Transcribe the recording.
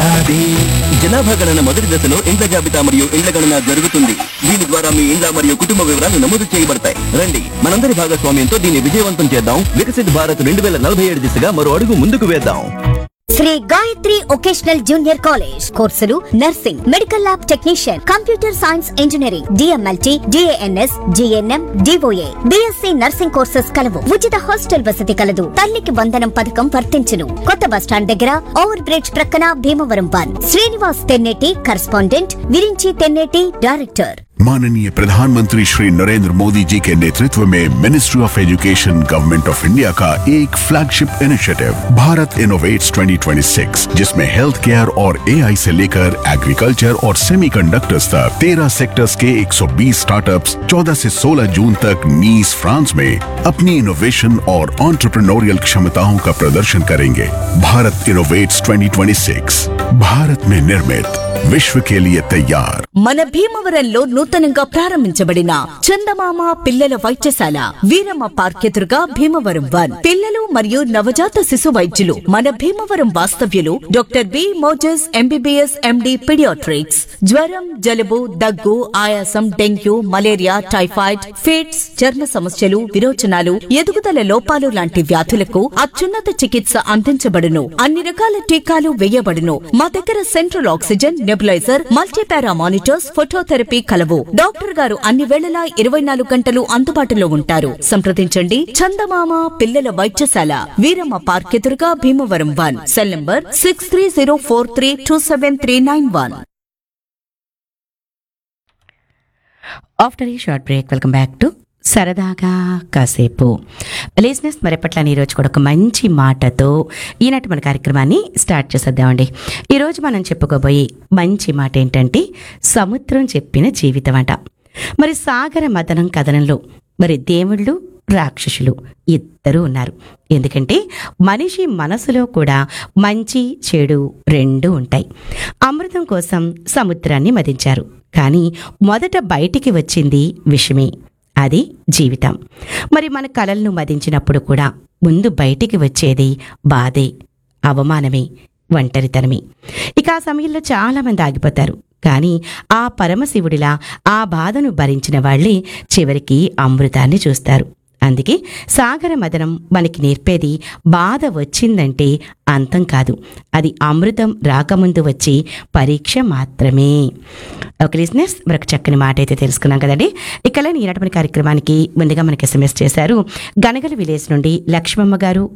నాదే జనాభా గణన మొదటి దశలో ఇండ్ల జాబితా మరియు ఇండ్ల గణన జరుగుతుంది దీని ద్వారా మీ ఇండ్ల మరియు కుటుంబ వివరాలు నమోదు చేయబడతాయి రండి మనందరి భాగస్వామ్యంతో దీన్ని విజయవంతం చేద్దాం వికసిత్ భారత్ రెండు వేల నలభై ఏడు దిశగా మరో అడుగు ముందుకు వేద్దాం Sri Gayatri vocational junior college కోర్సులు nursing medical lab technician computer science engineering DMLT DNS GNM DOA BSc nursing courses కలవు ఉచిత హాస్టల్ వసతి కలదు తల్లికి వందనం పథకం వర్తించును కొత్త బస్టాండ్ దగ్గర ఓవర్ బ్రిడ్జ్ ప్రక్కన Bhimavaram one Srinivas Tenneti correspondent Virinchi Tenneti director माननीय प्रधानमंत्री श्री नरेंद्र मोदी जी के नेतृत्व में ministry of education government of India का एक फ्लैगशिप इनिशिएटिव भारत इनोवेट्स 2026 जिसमें हेल्थ केयर और एआई से लेकर एग्रीकल्चर और सेमीकंडक्टर्स तक 13 सेक्टर्स के 120 स्टार्टअप्स 14 से 16 जून तक नीस फ्रांस में अपनी इनोवेशन और ऑन्टरप्रनोरियल क्षमताओं का प्रदर्शन करेंगे भारत इनोवेट्स 2026 भारत में निर्मित विश्व के लिए तैयार మన భీమవరంలో నూతనంగా ప్రారంభించబడిన చందమామ పిల్లల వైద్యశాల వీరమ్మ పార్క్ ఎదురుగా భీమవరం వన్ పిల్లలు మరియు నవజాత శిశు వైద్యులు మన భీమవరం వాస్తవ్యులు doctor B Moses MBBS MD paediatrics జ్వరం జలుబు దగ్గు ఆయాసం డెంగ్యూ మలేరియా టైఫాయిడ్ ఫిట్స్ చర్మ సమస్యలు విరోచనాలు ఎదుగుదల లోపాలు లాంటి వ్యాధులకు అత్యున్నత చికిత్స అందించబడును అన్ని రకాల టీకాలు వేయబడును మా దగ్గర central oxygen nebuliser multipara monitors phototherapy కలవు డాక్టర్ గారు అన్ని వేళలా ఇరవై నాలుగు గంటలు అందుబాటులో ఉంటారు సంప్రదించండి చందమామ పిల్లల వైద్యశాల వీరమ్మ పార్క్ ఎదురుగా Bhimavaram one cell number six three zero four three two seven three nine one after ఈ short break welcome back to సరదాగా కాసేపు లిజినెస్ మరెప్పట్లని ఈరోజు కూడా ఒక మంచి మాటతో ఈనాటి మన కార్యక్రమాన్ని స్టార్ట్ చేసేద్దామండి ఈరోజు మనం చెప్పుకోబోయే మంచి మాట ఏంటంటే సముద్రం చెప్పిన జీవితం అంట మరి సాగర మదనం కథనంలో మరి దేవుళ్ళు రాక్షసులు ఇద్దరు ఉన్నారు ఎందుకంటే మనిషి మనసులో కూడా మంచి చెడు రెండు ఉంటాయి అమృతం కోసం సముద్రాన్ని మదించారు కానీ మొదట బయటికి వచ్చింది విషమే అది జీవితం మరి మన కలలను మదించినప్పుడు కూడా ముందు బయటికి వచ్చేది బాధే అవమానమే ఒంటరితనమే ఇక ఆ సమయంలో చాలామంది ఆగిపోతారు కానీ ఆ పరమశివుడిలా ఆ బాధను భరించిన వాళ్ళే చివరికి అమృతాన్ని చూస్తారు అందుకే సాగర మదనం మనకి నేర్పేది బాధ వచ్చిందంటే అంతం కాదు అది అమృతం రాకముందు వచ్చి పరీక్ష మాత్రమే ఒక లిజినెస్ మరొక చక్కని మాట అయితే తెలుసుకున్నాం కదండి ఇక ఈనాటి మన కార్యక్రమానికి ముందుగా మనకి ఎస్ఎంఎస్ చేశారు గనగల విలేజ్ నుండి లక్ష్మమ్మ గారు